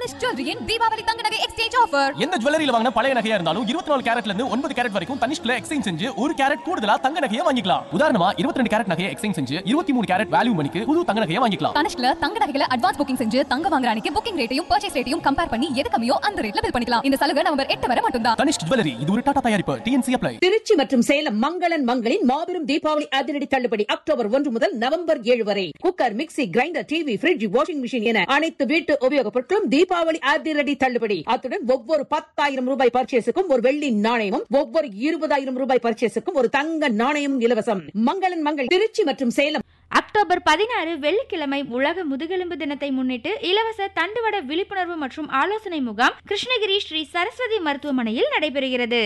தனிஷ் ஜுவல்லரியின் தீபாவளி தங்க நகை எக்ஸ்சேஞ்ச் ஆஃபர் எந்த ஜுவல்லரியில வாங்கின பழைய நகையா இருந்தாலும் இருபத்தி நாலு கேரட்ல இருந்து ஒன்பது கேரட் வரைக்கும் தனிஷ்ல எக்ஸ்சேஞ்ச் செஞ்சு ஒரு கேரட் கூடுதலா தங்க நகையை வாங்கிக்கலாம் உதாரணமா இருபத்தி ரெண்டு கேரட் நகையை எக்ஸ்சேஞ்ச் செஞ்சு இருபத்தி மூணு கேரட் வேல்யூ மணிக்கு புது தங்க நகையை வாங்கிக்கலாம் தனிஷ்ல தங்க நகைகளை அட்வான்ஸ் புக்கிங் செஞ்சு தங்க வாங்குற அன்னைக்கு புக்கிங் ரேட்டையும் பர்ச்சேஸ் ரேட்டையும் கம்பேர் பண்ணி எது கம்மியோ அந்த ரேட்ல பில் பண்ணிக்கலாம் இந்த சலுகை நவம்பர் எட்டு வரை மட்டும்தான் தனிஷ் ஜுவல்லரி இது ஒரு டாடா தயாரிப்பு டிஎன்சி அப்ளை திருச்சி மற்றும் சேலம் மங்களன் மங்களின் மாபெரும் தீபாவளி அதிரடி தள்ளுபடி அக்டோபர் ஒன்று முதல் நவம்பர் ஏழு வரை cooker mixie grinder TV fridge washing machine என அனைத்து வீட்டு உபயோகப் பொருட்களும் தீபாவளி அதிரடி தள்ளுபடி அத்துடன் ஒவ்வொரு பத்தாயிரம் ரூபாய் பர்ச்சேஸுக்கும் ஒரு வெள்ளி நாணயமும் ஒவ்வொரு இருபதாயிரம் ரூபாய் பர்ச்சேஸுக்கும் ஒரு தங்க நாணயமும் இலவசம் மங்களன் மங்கள் திருச்சி மற்றும் சேலம் அக்டோபர் பதினாறு வெள்ளிக்கிழமை உலக முதுகெலும்பு தினத்தை முன்னிட்டு இலவச தண்டுவட விழிப்புணர்வு மற்றும் ஆலோசனை முகாம் கிருஷ்ணகிரி ஸ்ரீ சரஸ்வதி மருத்துவமனையில் நடைபெறுகிறது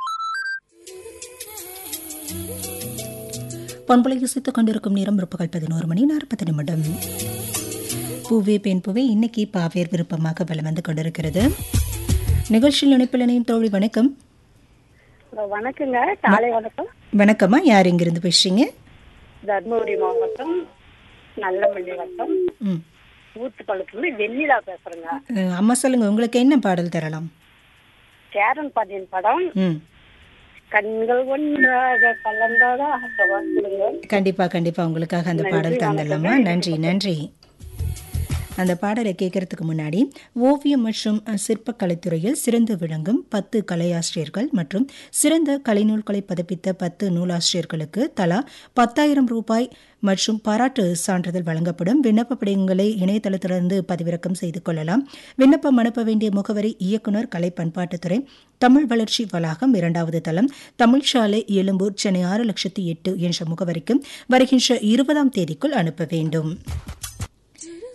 பண்பலை இசைத்துக் கொண்டிருக்கும் நேரம் பிற்பகல் பதினோரு மணி நாற்பது நிமிடம் பூவே பெண் பூவே இன்னைக்கு பாவேர் விருப்பமாக வலம் வந்து கொண்டிருக்கிறது நிகழ்ச்சியில் இணைப்பில் இணையும் தோழி வணக்கம் வணக்கங்க காலை வணக்கம் வணக்கம்மா யார் இங்கிருந்து பேசுறீங்க தர்மபுரி மாவட்டம் நல்லமல்லி வட்டம் ம் ஊத்துப்பாளையத்துல வெண்ணிலா பேசுறேங்க அஹ், அம்மா சொல்லுங்க உங்களுக்கு என்ன பாடல் தரலாம் கேரன் பாண்டியன் படம் ம் கண்கள் ஒன்றாக கலந்தாதா சொல்லுங்க கண்டிப்பா கண்டிப்பா உங்களுக்காக அந்த பாடல் தந்துடலாமா நன்றி நன்றி அந்த பாடலை கேட்கறதுக்கு முன்னாடி ஓவியம் மற்றும் அஹ், சிற்பக்கலைத்துறையில் சிறந்து விளங்கும் பத்து கலையாசிரியர்கள் மற்றும் சிறந்த கலைநூல்களை பதிப்பித்த பத்து நூலாசிரியர்களுக்கு தலா பத்தாயிரம் ரூபாய் மற்றும் பாராட்டு சான்றிதழ் வழங்கப்படும் விண்ணப்ப படிவங்களை இணையதளத்திலிருந்து பதிவிறக்கம் செய்து கொள்ளலாம் விண்ணப்பம் அனுப்ப வேண்டிய முகவரி இயக்குனர் கலை பண்பாட்டுத்துறை தமிழ் வளர்ச்சி வளாகம் இரண்டாவது தளம் தமிழ்ச்சாலை எழும்பூர் சென்னை ஆறு லட்சத்தி எட்டு என்ற முகவரிக்கு வருகின்ற இருபதாம் தேதிக்குள் அனுப்ப வேண்டும்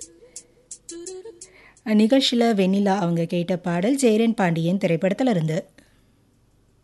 நிகழ்ச்சியில் வெண்ணிலா அவங்க கேட்ட பாடல் ஜெயரன் பாண்டியன் திரைப்படத்திலிருந்து